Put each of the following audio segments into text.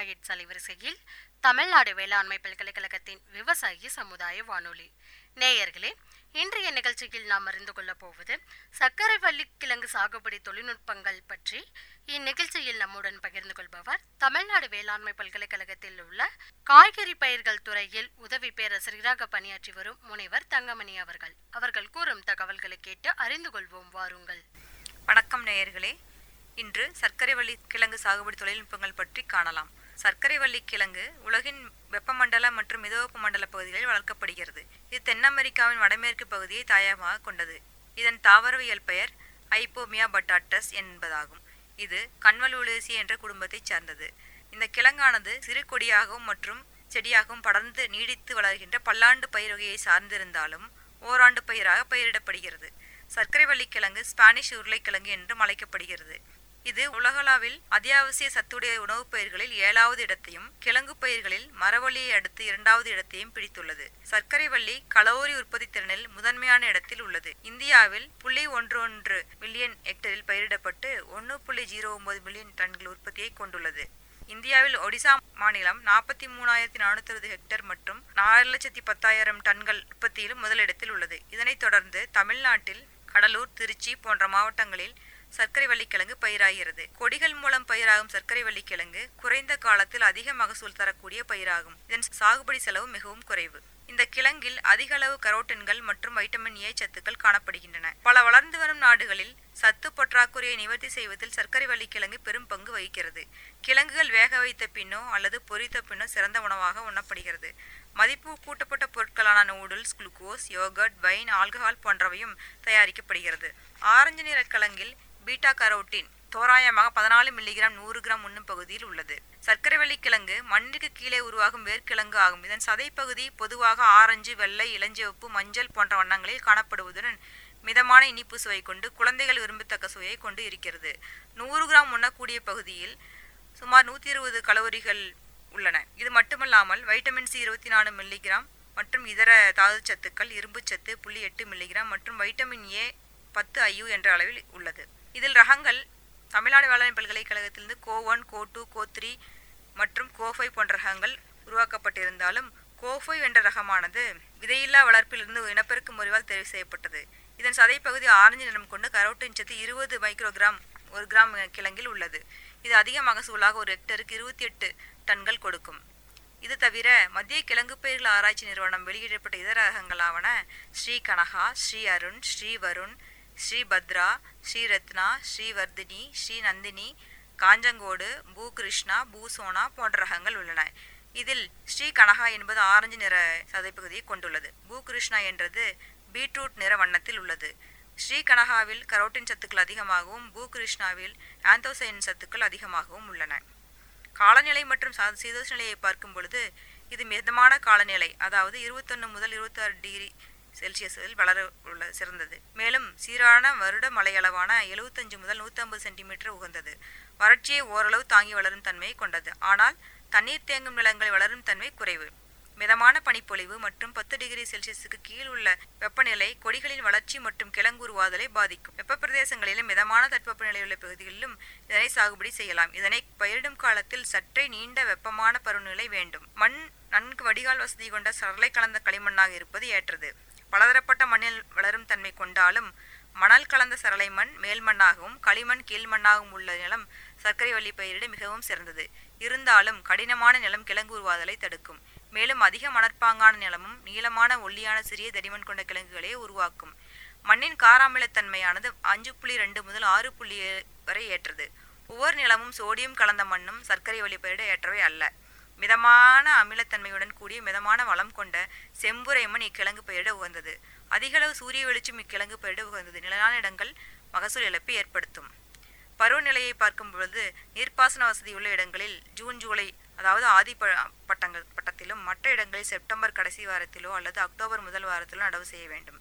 megahertz அலைவரிசையில் தமிழ்நாடு வேளாண்மை பல்கலைக்கழகத்தின் விவசாயி சமுதாய வானொலி நேயர்களே இன்றைய நிகழ்ச்சியில் நாம் அறிந்து கொள்ளப் போவது சர்க்கரை வள்ளி கிழங்கு சாகுபடி தொழில்நுட்பங்கள் பற்றி இந்நிகழ்ச்சியில் நம்முடன் பகிர்ந்து கொள்பவர் தமிழ்நாடு வேளாண்மை பல்கலைக்கழகத்தில் உள்ள காய்கறி பயிர்கள் துறையில் உதவி பேராசிரியராக பணியாற்றி வரும் முனைவர் தங்கமணி அவர்கள் அவர்கள் கூறும் தகவல்களை கேட்டு அறிந்து கொள்வோம் வாருங்கள் வணக்கம் நேயர்களே இன்று சர்க்கரை வள்ளி கிழங்கு சாகுபடி தொழில்நுட்பங்கள் பற்றி காணலாம் சர்க்கரை வள்ளி கிழங்கு உலகின் வெப்பமண்டல மற்றும் மிதவெப்ப மண்டல பகுதிகளில் வளர்க்கப்படுகிறது இது தென் அமெரிக்காவின் வடமேற்கு பகுதியை தாயகமாக கொண்டது இதன் தாவரவியல் பெயர் ஐப்போமியா பட்டாட்டஸ் என்பதாகும் இது கன்வலூலேசி என்ற குடும்பத்தைச் சார்ந்தது இந்த கிழங்கானது சிறு கொடியாகவும் மற்றும் செடியாகவும் படர்ந்து நீடித்து வளர்கின்ற பல்லாண்டு பயிர் வகையை சார்ந்திருந்தாலும் ஓராண்டு பயிராக பயிரிடப்படுகிறது சர்க்கரை வள்ளி கிழங்கு ஸ்பானிஷ் உருளைக்கிழங்கு என்றும் அழைக்கப்படுகிறது இது உலகளவில் அத்தியாவசிய சத்துடைய உணவுப் பயிர்களில் ஏழாவது இடத்தையும் கிழங்கு பயிர்களில் மரவள்ளியை அடுத்து இரண்டாவது இடத்தையும் பிடித்துள்ளது சர்க்கரை வள்ளி கலோரி உற்பத்தி திறனில் முதன்மையான இடத்தில் உள்ளது இந்தியாவில் புள்ளி ஒன்று ஒன்று மில்லியன் ஹெக்டரில் பயிரிடப்பட்டு ஒன்று புள்ளி ஜீரோ ஒன்பது மில்லியன் டன்கள் உற்பத்தியை கொண்டுள்ளது இந்தியாவில் ஒடிசா மாநிலம் நாற்பத்தி மூணாயிரத்தி நானூத்தி அறுபது ஹெக்டேர் மற்றும் நாலு லட்சத்தி பத்தாயிரம் டன்கள் உற்பத்தியிலும் முதலிடத்தில் உள்ளது இதனைத் தொடர்ந்து தமிழ்நாட்டில் கடலூர் திருச்சி போன்ற மாவட்டங்களில் சர்க்கரை வள்ளிக்கிழங்கு பயிராகிறது கொடிகள் மூலம் பயிராகும் சர்க்கரை வள்ளிக்கிழங்கு குறைந்த காலத்தில் அதிக மகசூல் தரக்கூடிய பயிராகும் இதன் சாகுபடி செலவு மிகவும் குறைவு இந்த கிழங்கில் அதிக அளவு கரோட்டின்கள் மற்றும் வைட்டமின் ஏ சத்துக்கள் காணப்படுகின்றன பல வளர்ந்து வரும் நாடுகளில் சத்து பற்றாக்குறையை நிவர்த்தி செய்வதில் சர்க்கரை வள்ளிக்கிழங்கு பெரும் பங்கு வகிக்கிறது கிழங்குகள் வேக வைத்த பின்னோ அல்லது பொரித்த பின்னோ சிறந்த உணவாக உண்ணப்படுகிறது மதிப்பு கூட்டப்பட்ட பொருட்களான noodles glucose yogurt wine alcohol போன்றவையும் தயாரிக்கப்படுகிறது ஆரஞ்சு நிற கிழங்கில் பீட்டா கரோட்டின் தோராயமாக பதினாலு மில்லிகிராம் நூறு கிராம் உண்ணும் பகுதியில் உள்ளது சர்க்கரை வள்ளி கிழங்கு மண்ணுக்கு கீழே உருவாகும் வேர்க்கிழங்கு ஆகும் இதன் சதைப்பகுதி பொதுவாக ஆரஞ்சு வெள்ளை இளஞ்சிவப்பு மஞ்சள் போன்ற வண்ணங்களில் காணப்படுவதுடன் மிதமான இனிப்பு சுவை கொண்டு குழந்தைகள் விரும்பத்தக்க சுவையை கொண்டு இருக்கிறது நூறு கிராம் உண்ணக்கூடிய பகுதியில் சுமார் நூற்றி இருபது கலோரிகள் உள்ளன இது மட்டுமல்லாமல் வைட்டமின் சி இருபத்தி நாலு மில்லிகிராம் மற்றும் இதர தாதுச்சத்துக்கள் இரும்புச்சத்து புள்ளி எட்டு மில்லிகிராம் மற்றும் வைட்டமின் ஏ பத்து ஐயு என்ற அளவில் உள்ளது இதில் ரகங்கள் தமிழ்நாடு வேளாண் பல்கலைக்கழகத்திலிருந்து Co one Co two Co three மற்றும் கோஃபை போன்ற ரகங்கள் உருவாக்கப்பட்டிருந்தாலும் கோஃபை என்ற ரகமானது விதையில்லா வளர்ப்பிலிருந்து இனப்பெருக்க முறைவால் தெரிவு செய்யப்பட்டது இதன் சதைப்பகுதி ஆரஞ்சு நிறம் கொண்டு கரோட்டின் சத்து இருபது மைக்ரோகிராம் ஒரு கிராம் கிழங்கில் உள்ளது இது அதிக மகசூலாக ஒரு ஹெக்டருக்கு இருபத்தி எட்டு டன்கள் கொடுக்கும் இது தவிர மத்திய கிழங்கு பயிர்கள் ஆராய்ச்சி நிறுவனம் வெளியிடப்பட்ட இதர ரகங்களாவன ஸ்ரீ கனகா ஸ்ரீ அருண் ஸ்ரீ வருண் ஸ்ரீ பத்ரா ஸ்ரீ ரத்னா ஸ்ரீ வர்தினி ஸ்ரீ நந்தினி காஞ்சங்கோடு பூ கிருஷ்ணா பூ சோனா போன்ற ரகங்கள் உள்ளன இதில் ஸ்ரீ கனகா என்பது ஆரஞ்சு நிற சதைப்பகுதியை கொண்டுள்ளது பூ கிருஷ்ணா என்றது பீட்ரூட் நிற வண்ணத்தில் உள்ளது ஸ்ரீ கனகாவில் கரோட்டின் சத்துக்கள் அதிகமாகவும் பூ கிருஷ்ணாவில் ஆந்தோசைன் சத்துக்கள் அதிகமாகவும் உள்ளன காலநிலை மற்றும் சீதோஷ நிலையை பார்க்கும் பொழுது இது மிதமான காலநிலை அதாவது இருபத்தொன்று முதல் இருபத்தாறு டிகிரி செல்சியஸில் வளர உள்ள சிறந்தது மேலும் சீரான வருட மழையளவான எழுபத்தஞ்சு முதல் நூற்றம்பது சென்டிமீட்டர் உகந்தது வறட்சியை ஓரளவு தாங்கி வளரும் தன்மையை கொண்டது ஆனால் தண்ணீர் தேங்கும் நிலங்கள் வளரும் தன்மை குறைவு மிதமான பனிப்பொழிவு மற்றும் பத்து டிகிரி செல்சியஸுக்கு கீழ் உள்ள வெப்பநிலை கொடிகளின் வளர்ச்சி மற்றும் கிழங்குருவாதலை பாதிக்கும் வெப்ப பிரதேசங்களிலும் மிதமான தட்பவெப்பநிலையுள்ள பகுதிகளிலும் இதனை சாகுபடி செய்யலாம் இதனை பயிரிடும் காலத்தில் சற்றே நீண்ட வெப்பமான பருவநிலை வேண்டும் மண் நன்கு வடிகால் வசதி கொண்ட சரளை கலந்த களிமண்ணாக இருப்பது ஏற்றது பலதரப்பட்ட மண்ணில் வளரும் தன்மை கொண்டாலும் மணல் கலந்த சரளை மண் மேல் மண்ணாகவும் களிமண் கீழ் மண்ணாகவும் உள்ள நிலம் சர்க்கரை வள்ளி பயிரிட மிகவும் சிறந்தது இருந்தாலும் கடினமான நிலம் கிழங்கு உருவாதலை தடுக்கும் மேலும் அதிக மணற்பாங்கான நிலமும் நீளமான ஒல்லியான சிறிய தடிமன் கொண்ட கிழங்குகளே உருவாக்கும் மண்ணின் காராமிலத்தன்மையானது அஞ்சு புள்ளி ரெண்டு முதல் ஆறு புள்ளி வரை ஏற்றது ஒவ்வொரு நிலமும் சோடியம் கலந்த மண்ணும் சர்க்கரை வழி பயிரிட ஏற்றவை அல்ல மிதமான அமிலத்தன்மையுடன் கூடிய மிதமான வளம் கொண்ட செம்புரை மண் இக்கிழங்கு பயிரிட உகந்தது அதிகளவு சூரிய வெளிச்சம் இக்கிழங்கு பயிரிட உகந்தது நிலனான இடங்கள் மகசூல் இழப்பை ஏற்படுத்தும் பருவநிலையை பார்க்கும் பொழுது நீர்ப்பாசன வசதி உள்ள இடங்களில் ஜூன் ஜூலை அதாவது ஆதி ப பட்டங்கள் பட்டத்திலும் மற்ற இடங்களில் செப்டம்பர் கடைசி வாரத்திலோ அல்லது அக்டோபர் முதல் வாரத்திலோ நடவு செய்ய வேண்டும்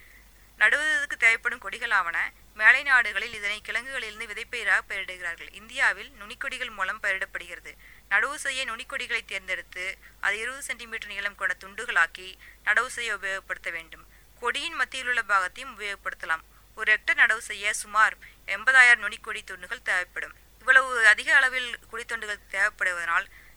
நடுவதற்கு தேவைப்படும் கொடிகளாவன மேலை நாடுகளில் இதனை கிழங்குகளிலிருந்து விதைப்பயிராக பயிரிடுகிறார்கள் இந்தியாவில் நுனிக்கொடிகள் மூலம் பயிரிடப்படுகிறது நடவு செய்ய நுனிக்கொடிகளை தேர்ந்தெடுத்து அது இருபது சென்டிமீட்டர் நீளம் கொண்ட துண்டுகளாக்கி நடவு செய்ய உபயோகப்படுத்த வேண்டும் கொடியின் மத்தியில் உள்ள பாகத்தையும் உபயோகப்படுத்தலாம் ஒரு ஹெக்டர் நடவு செய்ய சுமார் எண்பதாயிரம் நுனிக்கொடி துண்டுகள் தேவைப்படும் இவ்வளவு அதிக அளவில் குடித்தொண்டுகள் தேவைப்படுவதனால்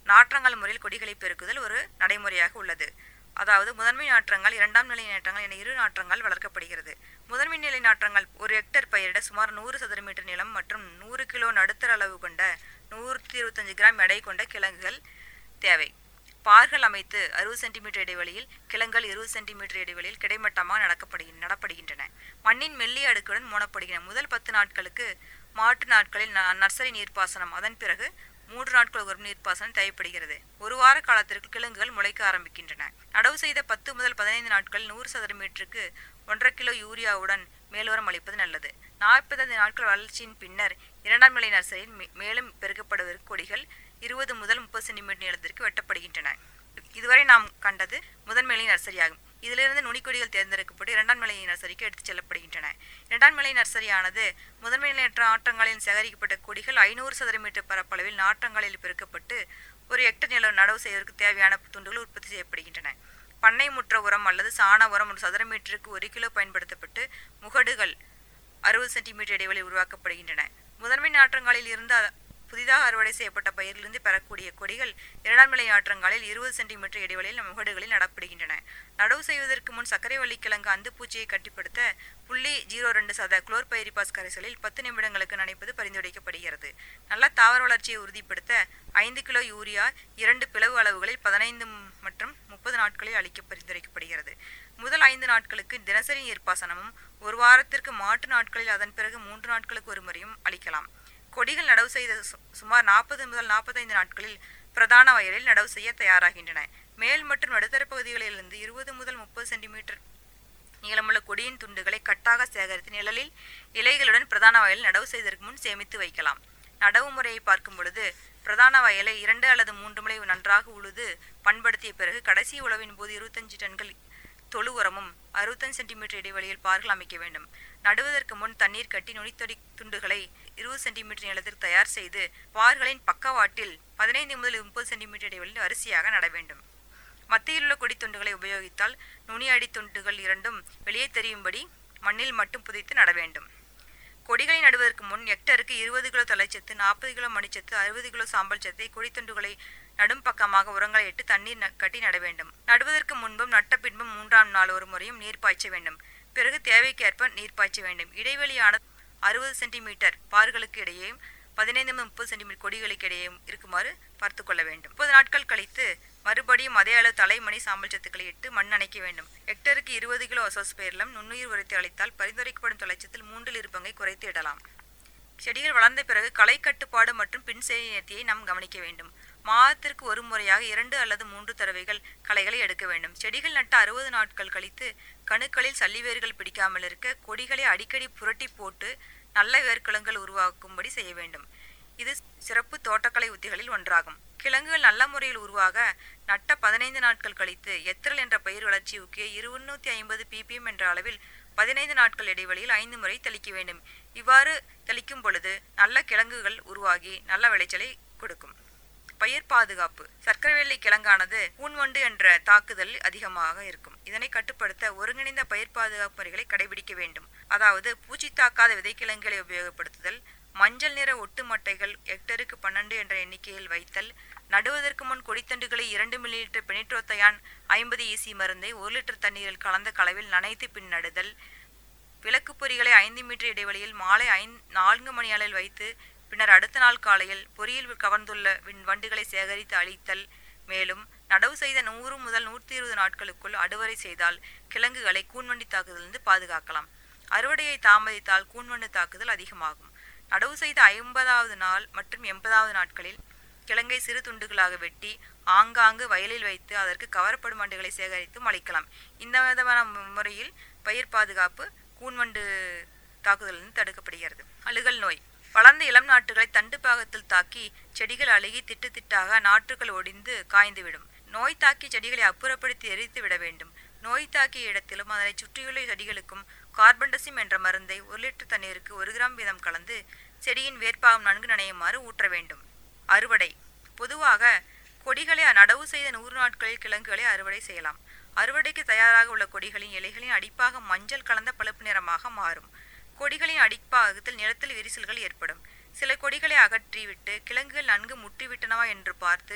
நாற்றங்கால் முறையில் கொடிகளை பெருக்குதல் ஒரு நடைமுறையாக உள்ளது அதாவது முதன்மை நாற்றங்கால் இரண்டாம் நிலை நாற்றங்கால் என இரு நாற்றங்கால் வளர்க்கப்படுகிறது முதன்மை நிலை நாற்றங்கால் ஒரு ஹெக்டேர் பயிரிட சுமார் நூறு சதுர மீட்டர் நிலம் மற்றும் நூறு கிலோ நடுத்தர அளவு கொண்ட நூற்றி இருபத்தஞ்சு கிராம் எடை கொண்ட கிழங்குகள் தேவை பார்கள் அமைத்து அறுபது சென்டிமீட்டர் இடைவெளியில் கிழங்குகள் இருபது சென்டிமீட்டர் இடைவெளியில் கிடைமட்டமாக நடக்கப்படுகின் நடப்படுகின்றன மண்ணின் மெல்லிய அடுக்குடன் மூடப்படுகின்றன முதல் பத்து நாட்களுக்கு மாட்டு நாட்களில் ந- நர்சரி நீர்ப்பாசனம் அதன் பிறகு மூன்று நாட்கள் ஒரு நீர்ப்பாசனம் தேவைப்படுகிறது ஒரு வார காலத்திற்கு கிழங்குகள் முளைக்க ஆரம்பிக்கின்றன நடவு செய்த பத்து முதல் பதினைந்து நாட்கள் நூறு சதுர மீட்டருக்கு ஒன்றரை கிலோ யூரியாவுடன் மேலுரம் அளிப்பது நல்லது நாற்பத்தைந்து நாட்கள் வளர்ச்சியின் பின்னர் இரண்டாம் நிலை நர்சரியில் மே- மேலும் பெருக்கப்படுவதற்கு கொடிகள் இருபது முதல் முப்பது சென்டிமீட்டர் நீளத்திற்கு வெட்டப்படுகின்றன இதுவரை நாம் கண்டது முதன்மை நிலை நர்சரி ஆகும் இதிலிருந்து நுனிக்கொடிகள் தேர்ந்தெடுக்கப்பட்டு இரண்டாம் நிலை நர்சரிக்கு எடுத்துச் செல்லப்படுகின்றன இரண்டாம் நிலை நர்சரியானது முதன்மை நிலையற்ற நாற்றங்காலில் சேகரிக்கப்பட்ட கொடிகள் ஐநூறு சதுர மீட்டர் பரப்பளவில் நாற்றங்காலில் பெருக்கப்பட்டு ஒரு ஹெக்டர் நிலம் நடவு செய்வதற்கு தேவையான துண்டுகள் உற்பத்தி செய்யப்படுகின்றன பண்ணை முற்ற உரம் அல்லது சாண உரம் ஒரு சதுர மீட்டருக்கு ஒரு கிலோ பயன்படுத்தப்பட்டு முகடுகள் அறுபது சென்டிமீட்டர் இடைவெளி உருவாக்கப்படுகின்றன முதன்மை நாற்றங்காலில் இருந்து அ- புதிதாக அறுவடை செய்யப்பட்ட பயிரிலிருந்து பெறக்கூடிய கொடிகள் இரண்டாம் நிலை நாற்றங்காலில் இருபது சென்டிமீட்டர் இடைவெளியில் முகடுகளில் நடப்படுகின்றன நடவு செய்வதற்கு முன் சர்க்கரை வள்ளிக்கிழங்கு அந்து பூச்சியை கட்டுப்படுத்த புள்ளி ஜீரோ ரெண்டு சத குளோர்பைரிபாஸ் கரைசலில் பத்து நிமிடங்களுக்கு நனைப்பது பரிந்துரைக்கப்படுகிறது நல்ல தாவர வளர்ச்சியை உறுதிப்படுத்த ஐந்து கிலோ யூரியா இரண்டு பிளவு அளவுகளில் பதினைந்து மற்றும் முப்பது நாட்களில் அளிக்க பரிந்துரைக்கப்படுகிறது முதல் ஐந்து நாட்களுக்கு தினசரி நீர்ப்பாசனமும் ஒரு வாரத்திற்கு மாற்று நாட்களில் அதன் பிறகு மூன்று நாட்களுக்கு ஒரு முறையும் அளிக்கலாம் கொடிகள் நடவு செய்த சு- சுமார் நாற்பது முதல் நாற்பத்தைந்து நாட்களில் பிரதான வயலில் நடவு செய்ய தயாராகின்றன மேல் மற்றும் நடுத்தர பகுதிகளிலிருந்து இருபது முதல் முப்பது சென்டிமீட்டர் நீளமுள்ள கொடியின் துண்டுகளை கட்டாக சேகரித்து நிழலில் இலைகளுடன் பிரதான வயலில் நடவு செய்வதற்கு முன் சேமித்து வைக்கலாம் நடவு முறையை பார்க்கும் பொழுது பிரதான வயலை இரண்டு அல்லது மூன்று முறை நன்றாக உழுது பண்படுத்திய பிறகு கடைசி உழவின் போது இருபத்தஞ்சு டன்கள் தொழு உரமும் அறுபத்தஞ்சு சென்டிமீட்டர் இடைவெளியில் பார்கள் அமைக்க வேண்டும் நடுவதற்கு முன் தண்ணீர் கட்டி நுனித்தொடி துண்டுகளை இருபது சென்டிமீட்டர் நீளத்தில் தயார் செய்து பார்களின் பக்கவாட்டில் பதினைந்து முதல் முப்பது சென்டிமீட்டர் இடைவெளியில் வரிசையாக நட வேண்டும் மத்தியிலுள்ள கொடித்துண்டுகளை உபயோகித்தால் நுனி அடி துண்டுகள் இரண்டும் வெளியே தெரியும்படி மண்ணில் மட்டும் புதைத்து நட வேண்டும் கொடிகளை நடுவதற்கு முன் ஹெக்டருக்கு இருபது கிலோ தலைச்சத்து நாற்பது கிலோ மணிச்சத்து அறுபது கிலோ சாம்பல் சத்தை கொடித்துண்டுகளை நடும் பக்கமாக உரங்களை இட்டு தண்ணீர் ந- கட்டி நட வேண்டும் நடுவதற்கு முன்பும் நட்ட பின்பும் மூன்றாம் நாள் ஒரு முறையும் நீர் பாய்ச்ச வேண்டும் பிறகு தேவைக்கேற்ப நீர் பாய்ச்ச வேண்டும் இடைவெளியான அறுபது சென்டிமீட்டர் பார்களுக்கு இடையேயும் பதினைந்து முதல் முப்பது சென்டிமீட்டர் கொடிகளுக்கு இடையேயும் இருக்குமாறு பார்த்து கொள்ள வேண்டும் முப்பது நாட்கள் கழித்து மறுபடியும் அதே அளவு தலைமணி சாம்பல் சத்துக்களை இட்டு மண் அணைக்க வேண்டும் ஹெக்டருக்கு இருபது கிலோ அசோஸ்பேரிலம் நுண்ணுயிர் உரைத்து அளித்தால் பரிந்துரைக்கப்படும் தொலைச்சத்தில் மூன்றில் இரு பங்கை குறைத்து இடலாம் செடிகள் வளர்ந்த பிறகு களை கட்டுப்பாடு மற்றும் பின் சேத்தியை நாம் கவனிக்க வேண்டும் மாதத்திற்கு ஒரு முறையாக இரண்டு அல்லது மூன்று தடவைகள் களைகளை எடுக்க வேண்டும் செடிகள் நட்ட அறுபது நாட்கள் கழித்து கணுக்களில் சல்லிவேர்கள் பிடிக்காமல் இருக்க கொடிகளை அடிக்கடி புரட்டி போட்டு நல்ல வேர்க்கிழங்குகள் உருவாக்கும்படி செய்ய வேண்டும் இது சிறப்பு தோட்டக்கலை உத்திகளில் ஒன்றாகும் கிழங்குகள் நல்ல முறையில் உருவாக நட்ட பதினைந்து நாட்கள் கழித்து எத்திரல் என்ற பயிர் வளர்ச்சி ஊக்கிய இருநூத்தி ஐம்பது ppm என்ற அளவில் பதினைந்து நாட்கள் இடைவெளியில் ஐந்து முறை தெளிக்க வேண்டும் இவ்வாறு தெளிக்கும் பொழுது நல்ல கிழங்குகள் உருவாகி நல்ல விளைச்சலை கொடுக்கும் பயிர் பாதுகாப்பு சர்க்கரை வெள்ளை கிழங்கானது ஊன்வண்டு என்ற தாக்குதல் அதிகமாக இருக்கும் இதனை கட்டுப்படுத்த ஒருங்கிணைந்த பயிர் பாதுகாப்பு முறைகளை கடைபிடிக்க வேண்டும் அதாவது பூச்சி தாக்காத விதைக்கிழங்குகளை உபயோகப்படுத்துதல் மஞ்சள் நிற ஒட்டு மட்டைகள் ஹெக்டருக்கு பன்னெண்டு என்ற எண்ணிக்கையில் வைத்தல் நடுவதற்கு முன் கொடித்தண்டுகளை இரண்டு மில்லி லிட்டர் பெனிட்ரோத்தையான் ஐம்பது ஈசி மருந்தை ஒரு லிட்டர் தண்ணீரில் கலந்த கலவில் நனைத்து பின் நடுதல் விளக்கு பொறிகளை ஐந்து மீட்டர் இடைவெளியில் மாலை ஐந்து நான்கு மணி அளவில் வைத்து பின்னர் அடுத்த நாள் காலையில் பொறியில் கவர்ந்துள்ள விண் வண்டுகளை சேகரித்து அழித்தல் மேலும் நடவு செய்த நூறு முதல் நூற்றி இருபது நாட்களுக்குள் அடுவரை செய்தால் கிழங்குகளை கூன்வண்டி தாக்குதலிருந்து பாதுகாக்கலாம் அறுவடையை தாமதித்தால் கூன்வண்டு தாக்குதல் அதிகமாகும் நடவு செய்த ஐம்பதாவது நாள் மற்றும் எண்பதாவது நாட்களில் கிழங்கை சிறு துண்டுகளாக வெட்டி ஆங்காங்கு வயலில் வைத்து அதற்கு கவரப்படும் வண்டுகளை சேகரித்து அளிக்கலாம் இந்த விதமான மு- முறையில் பயிர் பாதுகாப்பு கூன்வண்டு தாக்குதலிருந்து தடுக்கப்படுகிறது அழுகல் நோய் வளர்ந்த இளம் நாற்றுகளை தண்டு பாகத்தில் தாக்கி செடிகள் அழுகி திட்டு திட்டாக நாற்றுகள் ஒடிந்து காய்ந்துவிடும் நோய் தாக்கி செடிகளை அப்புறப்படுத்தி எரித்து விட வேண்டும் நோய் தாக்கிய இடத்திலும் அதனை சுற்றியுள்ள செடிகளுக்கும் கார்பன்டசிம் என்ற மருந்தை ஒரு லிட்டர் தண்ணீருக்கு ஒரு கிராம் வீதம் கலந்து செடியின் வேர்ப்பாகம் நன்கு நனையுமாறு ஊற்ற வேண்டும் அறுவடை பொதுவாக கொடிகளை நடவு செய்த நூறு நாட்களில் கிழங்குகளை அறுவடை செய்யலாம் அறுவடைக்கு தயாராக உள்ள கொடிகளின் இலைகளின் அடிப்பாகம் மஞ்சள் கலந்த பழுப்பு நிறமாக மாறும் கொடிகளின் அடிப்பாகத்தில் நிலத்தில் விரிசல்கள் ஏற்படும் சில கொடிகளை அகற்றிவிட்டு கிழங்குகள் நன்கு முற்றிவிட்டனவா என்று பார்த்து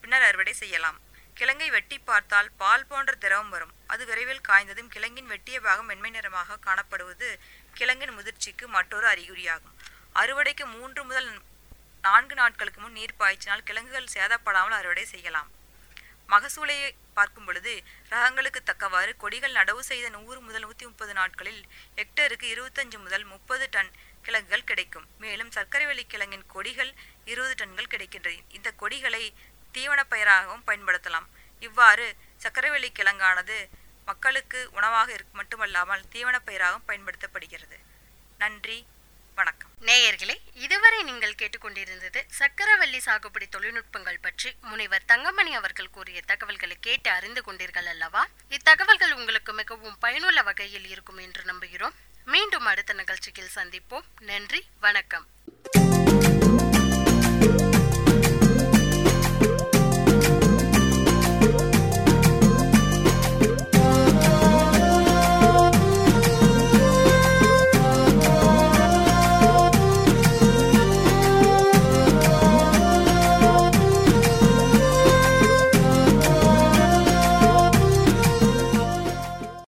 பின்னர் அறுவடை செய்யலாம் கிழங்கை வெட்டி பார்த்தால் பால் போன்ற திரவம் வரும் அது விரைவில் காய்ந்ததும் கிழங்கின் வெட்டிய பாகம் வெண்மை நிறமாக காணப்படுவது கிழங்கின் முதிர்ச்சிக்கு மற்றொரு அறிகுறியாகும் அறுவடைக்கு மூன்று முதல் நான்கு நாட்களுக்கு முன் நீர் பாய்ச்சினால் கிழங்குகள் சேதப்படாமல் அறுவடை செய்யலாம் மகசூலை பார்க்கும் பொழுது ரகங்களுக்கு தக்கவாறு கொடிகள் நடவு செய்த நூறு முதல் நூற்றி முப்பது நாட்களில் ஹெக்டருக்கு இருபத்தஞ்சு முதல் முப்பது டன் கிழங்குகள் கிடைக்கும் மேலும் சர்க்கரைவள்ளி கிழங்கின் கொடிகள் இருபது டன்கள் கிடைக்கின்றது இந்த கொடிகளை தீவனப் பயிராகவும் பயன்படுத்தலாம் இவ்வாறு சர்க்கரைவள்ளி கிழங்கானது மக்களுக்கு உணவாக இருக்க மட்டுமல்லாமல் தீவனப் பயிராகவும் பயன்படுத்தப்படுகிறது நன்றி வணக்கம் நேயர்களே இதுவரை நீங்கள் கேட்டுக்கொண்டிருந்தது சக்கரவள்ளி சாகுபடி தொழில்நுட்பங்கள் பற்றி முனைவர் தங்கமணி அவர்கள் கூறிய தகவல்களை கேட்டு அறிந்து கொண்டீர்கள் அல்லவா இத்தகவல்கள் உங்களுக்கு மிகவும் பயனுள்ள வகையில் இருக்கும் என்று நம்புகிறோம் மீண்டும் அடுத்த நிகழ்ச்சியில் சந்திப்போம் நன்றி வணக்கம்